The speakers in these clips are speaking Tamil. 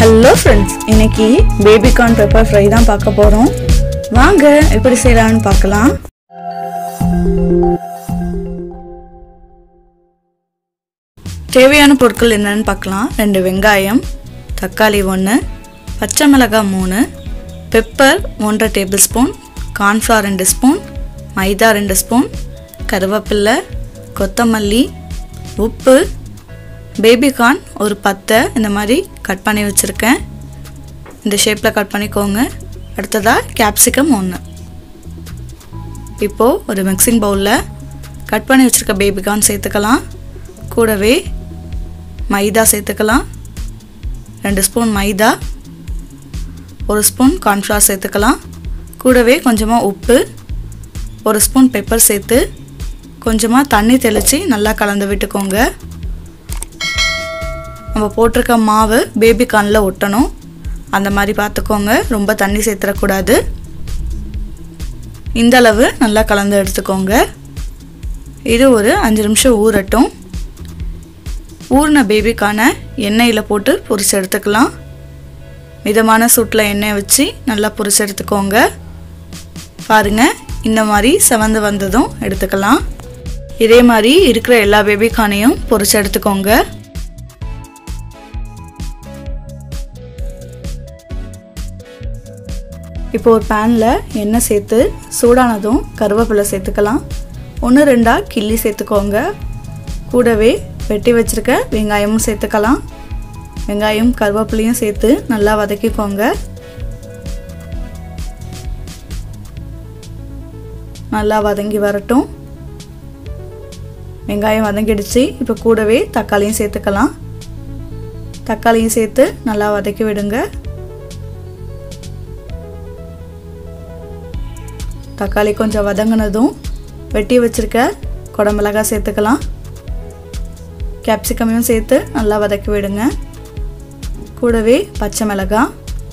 ஹலோ ஃப்ரெண்ட்ஸ் இன்னைக்கு பேபி கார்ன் பெப்பர் ஃப்ரை தான் பார்க்க போகிறோம் வாங்க எப்படி செய்யலாம்னு பார்க்கலாம் தேவையான பொருட்கள் என்னன்னு பார்க்கலாம் ரெண்டு வெங்காயம் தக்காளி ஒன்று பச்சை மிளகாய் மூணு பெப்பர் ஒன்றரை டேபிள் ஸ்பூன் கார்ன்ஃப்ளவர் ரெண்டு ஸ்பூன் மைதா ரெண்டு ஸ்பூன் கருவேப்பில்லை கொத்தமல்லி உப்பு பேபிகார்ன் ஒரு பத்தை இந்த மாதிரி கட் பண்ணி வச்சுருக்கேன் இந்த ஷேப்பில் கட் பண்ணிக்கோங்க அடுத்ததாக கேப்சிகம் ஒன்று இப்போது ஒரு மிக்சிங் பவுலில் கட் பண்ணி வச்சுருக்க பேபிகார்ன் சேர்த்துக்கலாம் கூடவே மைதா சேர்த்துக்கலாம் ரெண்டு ஸ்பூன் மைதா ஒரு ஸ்பூன் கார்ன்ஃப்ளவர் சேர்த்துக்கலாம் கூடவே கொஞ்சமாக உப்பு ஒரு ஸ்பூன் பெப்பர் சேர்த்து கொஞ்சமாக தண்ணி தெளித்து நல்லா கலந்து விட்டுக்கோங்க நம்ம போட்டிருக்க மாவு பேபி கார்னில் ஒட்டணும் அந்த மாதிரி பார்த்துக்கோங்க ரொம்ப தண்ணி சேர்த்துடக்கூடாது இந்த அளவு நல்லா கலந்து எடுத்துக்கோங்க இது ஒரு அஞ்சு நிமிஷம் ஊறட்டும் ஊறின பேபிக்கான எண்ணெயில் போட்டு பொரிச்சு எடுத்துக்கலாம் மிதமான சூட்டில் எண்ணெய் வச்சு நல்லா பொரிச்சு எடுத்துக்கோங்க பாருங்கள் இந்த மாதிரி செவந்து வந்ததும் எடுத்துக்கலாம் இதே மாதிரி இருக்கிற எல்லா பேபிக்கானையும் பொரிச்சு எடுத்துக்கோங்க இப்போ ஒரு பேனில் எண்ணெய் சேர்த்து சூடானதும் கருவேப்பிலை சேர்த்துக்கலாம் ஒன்று ரெண்டாக கிள்ளி சேர்த்துக்கோங்க கூடவே வெட்டி வச்சுருக்க வெங்காயமும் சேர்த்துக்கலாம் வெங்காயம் கருவேப்பிலையும் சேர்த்து நல்லா வதக்கிக்கோங்க நல்லா வதங்கி வரட்டும் வெங்காயம் வதங்கிடுச்சு இப்போ கூடவே தக்காளியும் சேர்த்துக்கலாம் தக்காளியும் சேர்த்து நல்லா வதக்கி விடுங்க தக்காளி கொஞ்சம் வதங்கினதும் வெட்டி வச்சுருக்க குடமிளகாய் சேர்த்துக்கலாம் கேப்சிகமையும் சேர்த்து நல்லா வதக்கி விடுங்க கூடவே பச்சை மிளகாய்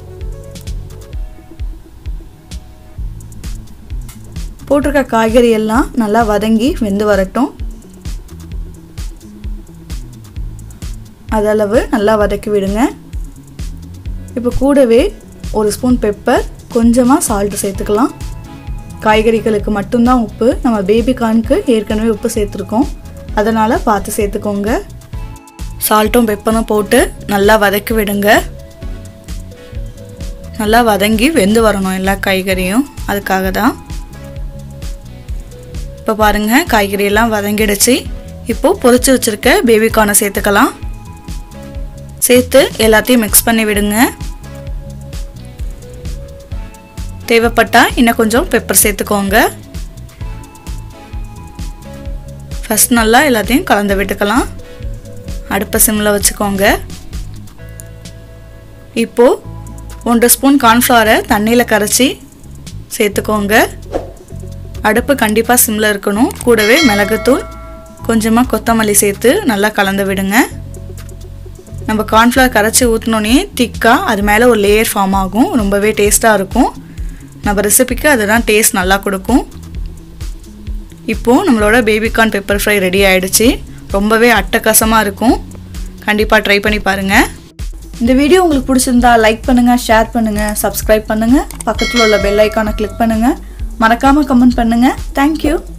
போட்டிருக்க காய்கறி எல்லாம் நல்லா வதங்கி வெந்து வரட்டும் அதளவு நல்லா வதக்கி விடுங்க இப்போ கூடவே ஒரு ஸ்பூன் பெப்பர் கொஞ்சமாக சால்ட்டு சேர்த்துக்கலாம் காய்கறிகளுக்கு மட்டும்தான் உப்பு நம்ம பேபி கார்னுக்கு ஏற்கனவே உப்பு சேர்த்துருக்கோம் அதனால் பார்த்து சேர்த்துக்கோங்க சால்ட்டும் பெப்பரும் போட்டு நல்லா வதக்கி விடுங்க நல்லா வதங்கி வெந்து வரணும் எல்லா காய்கறியும் அதுக்காக தான் இப்போ பாருங்கள் காய்கறியெல்லாம் வதங்கிடுச்சு இப்போது பொரிச்சு வச்சுருக்க பேபிகார்னை சேர்த்துக்கலாம் சேர்த்து எல்லாத்தையும் மிக்ஸ் பண்ணி விடுங்க தேவைப்பட்டால் இன்னும் கொஞ்சம் பெப்பர் சேர்த்துக்கோங்க ஃபஸ்ட் நல்லா எல்லாத்தையும் கலந்து விட்டுக்கலாம் அடுப்பை சிம்மில் வச்சுக்கோங்க இப்போது ஒன்றரை ஸ்பூன் கார்ன்ஃப்ளவரை தண்ணியில் கரைச்சி சேர்த்துக்கோங்க அடுப்பு கண்டிப்பாக சிம்மில் இருக்கணும் கூடவே மிளகுத்தூள் கொஞ்சமாக கொத்தமல்லி சேர்த்து நல்லா கலந்து விடுங்க நம்ம கார்ன்ஃப்ளவர் கரைச்சி ஊற்றினோன்னே திக்காக அது மேலே ஒரு லேயர் ஃபார்ம் ஆகும் ரொம்பவே டேஸ்ட்டாக இருக்கும் நம்ம ரெசிபிக்கு அதுதான் டேஸ்ட் நல்லா கொடுக்கும் இப்போது நம்மளோட பேபிகார்ன் பெப்பர் ஃப்ரை ரெடி ஆகிடுச்சு ரொம்பவே அட்டகாசமாக இருக்கும் கண்டிப்பாக ட்ரை பண்ணி பாருங்கள் இந்த வீடியோ உங்களுக்கு பிடிச்சிருந்தா லைக் பண்ணுங்கள் ஷேர் பண்ணுங்கள் சப்ஸ்கிரைப் பண்ணுங்கள் பக்கத்தில் உள்ள பெல் ஐக்கானை கிளிக் பண்ணுங்கள் மறக்காமல் கமெண்ட் பண்ணுங்கள் தேங்க்யூ